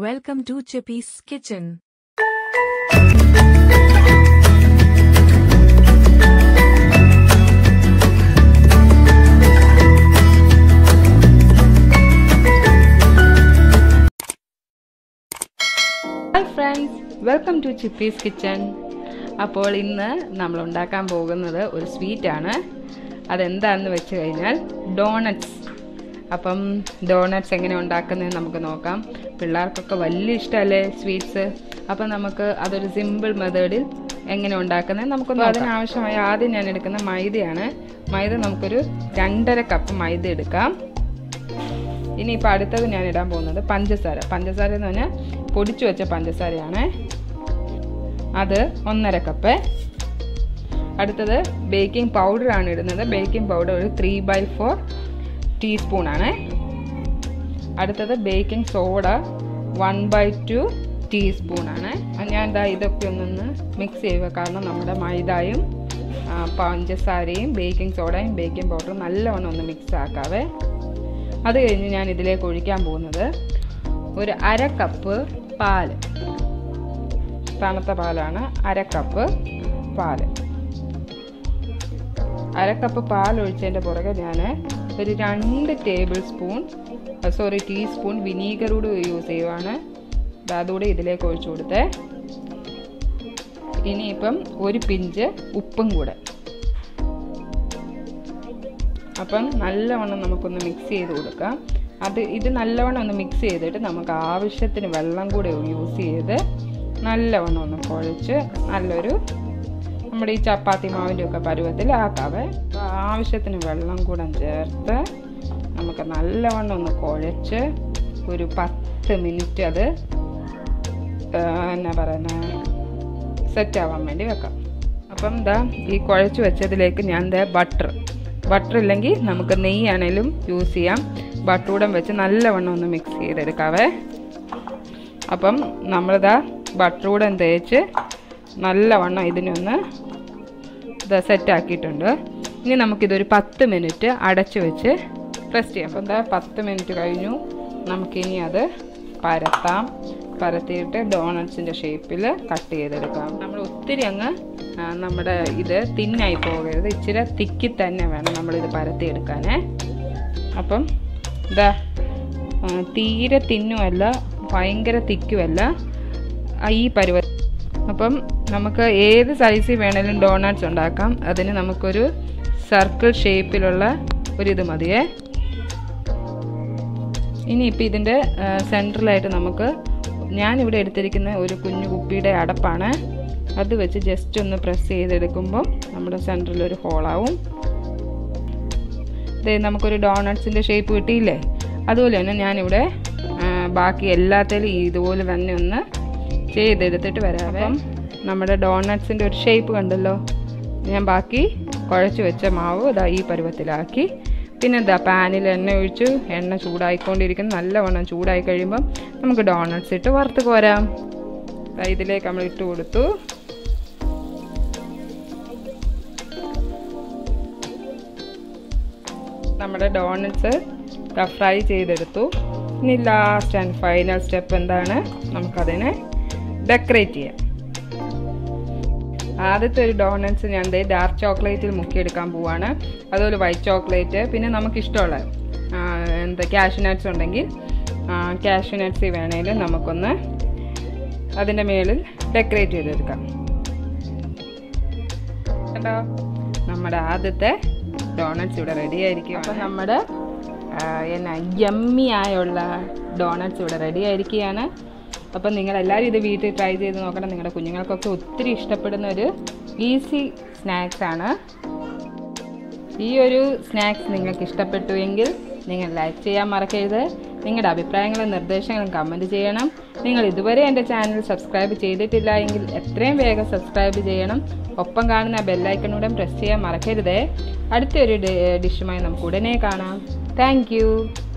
Welcome to Chippy's Kitchen. Hi friends welcome to Chippy's kitchen അപ്പോൾ ഇന്ന് നമ്മൾ ഉണ്ടാക്കാൻ പോകുന്നത് ഒരു സ്വീറ്റാണ് അതെന്താണെന്ന് വെച്ച് കഴിഞ്ഞാൽ ഡോണറ്റ്സ് അപ്പം ഡോണറ്റ്സ് എങ്ങനെ ഉണ്ടാക്കുന്നതെന്ന് നമുക്ക് നോക്കാം പിള്ളേർക്കൊക്കെ വലിയ ഇഷ്ടമല്ലേ സ്വീറ്റ്സ് അപ്പം നമുക്ക് അതൊരു സിമ്പിൾ മെത്തേഡിൽ എങ്ങനെ ഉണ്ടാക്കുന്നത് നമുക്കൊന്ന് അതിനാവശ്യമായ ആദ്യം ഞാൻ എടുക്കുന്ന മൈദയാണ് മൈദ നമുക്കൊരു രണ്ടര കപ്പ് മൈദ എടുക്കാം ഇനിയിപ്പോൾ അടുത്തത് ഞാൻ ഇടാൻ പോകുന്നത് പഞ്ചസാര പഞ്ചസാര എന്ന് പറഞ്ഞാൽ പൊടിച്ചു വെച്ച പഞ്ചസാരയാണ് അത് ഒന്നര കപ്പ് അടുത്തത് ബേക്കിംഗ് പൗഡറാണ് ഇടുന്നത് ബേക്കിംഗ് പൗഡർ ഒരു ത്രീ ബൈ ഫോർ ടീസ്പൂണാണ് അടുത്തത് baking soda one by two ടീസ്പൂണാണ് ഞാൻ ഇതാ ഇതൊക്കെ ഒന്നൊന്ന് മിക്സ് ചെയ്യുക കാരണം നമ്മുടെ മൈദയും ആ, പഞ്ചസാരയും ബേക്കിംഗ് സോഡയും ബേക്കിംഗ് പൗഡറും നല്ലവണ്ണം ഒന്ന് മിക്സ് ആക്കാവേ അത് കഴിഞ്ഞ് ഞാൻ ഇതിലേക്ക് ഒഴിക്കാൻ പോകുന്നത് ഒരു അര കപ്പ് പാല് തണുത്ത പാലാണ് അര കപ്പ് പാല് അര കപ്പ് പാൽ ഒഴിച്ചതിൻ്റെ പുറകെ ഞാൻ ഒരു രണ്ട് tablespoon sorry teaspoon vinegar കൂടി യൂസ് ചെയ്യുവാണ് ദാ അതുകൂടെ ഇതിലേക്ക് ഒഴിച്ചു കൊടുത്തേ ഇനിയിപ്പം ഒരു പിഞ്ച് ഉപ്പും കൂടെ അപ്പം നല്ലവണ്ണം നമുക്കൊന്ന് മിക്സ് ചെയ്ത് കൊടുക്കാം അത് ഇത് നല്ലവണ്ണം ഒന്ന് മിക്സ് ചെയ്തിട്ട് നമുക്ക് ആവശ്യത്തിന് വെള്ളം കൂടെ യൂസ് ചെയ്ത് നല്ലവണ്ണം ഒന്ന് കുഴച്ച് നല്ലൊരു നമ്മുടെ ഈ ചപ്പാത്തി മാവിൻ്റെ ഒക്കെ പരുവത്തിൽ ആക്കാവേ അപ്പോൾ ആവശ്യത്തിന് വെള്ളം കൂടെ ചേർത്ത് നമുക്ക് നല്ലവണ്ണം ഒന്ന് കുഴച്ച് ഒരു പത്ത് മിനിറ്റ് അത് ആ, എന്നാ പറയുന്നത് സെറ്റ് ആവാൻ വേണ്ടി വെക്കാം അപ്പം ഇതാ ഈ കുഴച്ച് വെച്ചതിലേക്ക് ഞാൻ ദേ ബട്ടർ ബട്ടർ ഇല്ലെങ്കിൽ നമുക്ക് നെയ്യാണേലും യൂസ് ചെയ്യാം ബട്ടൂടം വെച്ച് നല്ലവണ്ണം ഒന്ന് മിക്സ് ചെയ്തെടുക്കാവേ അപ്പം നമ്മളിതാ ബട്ടറൂടം തേച്ച് നല്ലവണ്ണം ഇതിനൊന്ന് ഇത് സെറ്റാക്കിയിട്ടുണ്ട് ഇനി നമുക്കിതൊരു പത്ത് മിനിറ്റ് അടച്ചു വെച്ച് റെസ്റ്റ് ചെയ്യാം അപ്പം എന്താ പത്ത് മിനിറ്റ് കഴിഞ്ഞു നമുക്കിനി അത് പരത്താം പരത്തിയിട്ട് ഡോണറ്റ്സിൻ്റെ ഷേപ്പിൽ കട്ട് ചെയ്തെടുക്കാം നമ്മൾ ഒത്തിരി അങ്ങ് ആ, നമ്മുടെ ഇത് തിന്നായി പോകരുത് ഇച്ചിരി തിക്കി തന്നെ വേണം നമ്മളിത് പരത്തിയെടുക്കാനേ അപ്പം ഇതാ ആ, തീരെ തിന്നുമല്ല ഭയങ്കര തിക്കുമല്ല ആ, ഈ പരുവ അപ്പം നമുക്ക് ഏത് സൈസിൽ വേണേലും ഡോണറ്റ്സ് ഉണ്ടാക്കാം അതിന് നമുക്കൊരു സർക്കിൾ ഷേപ്പിലുള്ള ഒരിത് മതിയേ ഇനിയിപ്പോൾ ഇതിൻ്റെ സെൻറ്ററിലായിട്ട് നമുക്ക് ഞാനിവിടെ എടുത്തിരിക്കുന്ന ഒരു കുഞ്ഞു കുപ്പിയുടെ അടപ്പാണ് അത് വെച്ച് ജസ്റ്റ് ഒന്ന് പ്രസ് ചെയ്തെടുക്കുമ്പോൾ നമ്മുടെ സെൻറ്ററിൽ ഒരു ഹോളാവും ഇതേ നമുക്കൊരു ഡോണട്ട്സിൻ്റെ ഷേപ്പ് കിട്ടിയില്ലേ അതുപോലെ തന്നെ ഞാനിവിടെ ആ, ബാക്കി എല്ലാത്തിലും ഇതുപോലെ തന്നെ ഒന്ന് ചെയ്തെടുത്തിട്ട് വരാവേ നമ്മുടെ ഡോണട്ട്സിൻ്റെ ഒരു ഷേപ്പ് കണ്ടല്ലോ ഞാൻ ബാക്കി കുഴച്ച് വെച്ച മാവ് ഇതാ ഈ പരുവത്തിലാക്കി പിന്നെ ഇതാ പാനിൽ എണ്ണ ഒഴിച്ചു എണ്ണ ചൂടായിക്കൊണ്ടിരിക്കുന്നു നല്ലവണ്ണം ചൂടായി കഴിയുമ്പം നമുക്ക് ഡോണട്ട്സ് ഇട്ട് വറുത്ത് കോരാം ദാ ഇതിലേക്ക് നമ്മൾ ഇട്ട് കൊടുത്തു നമ്മുടെ ഡോണറ്റ്സ് ഫ്രൈ ചെയ്തെടുത്തു ഇനി ലാസ്റ്റ് ആൻഡ് ഫൈനൽ സ്റ്റെപ്പ് എന്താണ് നമുക്കതിനെ ഡെക്കറേറ്റ് ചെയ്യാം ആദ്യത്തെ ഒരു ഡോണറ്റ്സ് ഞാൻ ദേ ഡാർക്ക് ചോക്ലേറ്റിൽ മുക്കിയെടുക്കാൻ പോവാണ് അതുപോലെ വൈറ്റ് ചോക്ലേറ്റ് പിന്നെ നമുക്കിഷ്ടമുള്ള ആ, എന്താ കാഷ്യൂ നട്ട്സ് ഉണ്ടെങ്കിൽ കാഷ്യൂ നട്ട്സ് വേണേലും നമുക്കൊന്ന് അതിൻ്റെ മേളിൽ ഡെക്കറേറ്റ് ചെയ്തെടുക്കാം കണ്ടോ നമ്മുടെ ആദ്യത്തെ ഡോണറ്റ്സ് ഇവിടെ റെഡി ആയിരിക്കും അപ്പം നമ്മുടെ ആ, എന്നാ യമ്മി ആയുള്ള ഡോണറ്റ്സ് ഇവിടെ റെഡി ആയിരിക്കുകയാണ് അപ്പം നിങ്ങളെല്ലാവരും ഇത് വീട്ടിൽ ട്രൈ ചെയ്ത് നോക്കണം നിങ്ങളുടെ കുഞ്ഞുങ്ങൾക്കൊക്കെ ഒത്തിരി ഇഷ്ടപ്പെടുന്ന ഒരു ഈസി സ്നാക്സ് ആണ് ഈ ഒരു സ്നാക്സ് നിങ്ങൾക്ക് ഇഷ്ടപ്പെട്ടു എങ്കിൽ നിങ്ങൾ ലൈക്ക് ചെയ്യാൻ മറക്കരുത് നിങ്ങളുടെ അഭിപ്രായങ്ങളും നിർദ്ദേശങ്ങളും കമൻറ്റ് ചെയ്യണം നിങ്ങൾ ഇതുവരെ എൻ്റെ ചാനൽ സബ്സ്ക്രൈബ് ചെയ്തിട്ടില്ല എങ്കിൽ എത്രയും വേഗം സബ്സ്ക്രൈബ് ചെയ്യണം ഒപ്പം കാണുന്ന ബെല്ലൈക്കണൂടെ പ്രസ് ചെയ്യാൻ മറക്കരുതേ അടുത്തൊരു ഡിഷുമായി നമുക്ക് ഉടനെ കാണാം താങ്ക്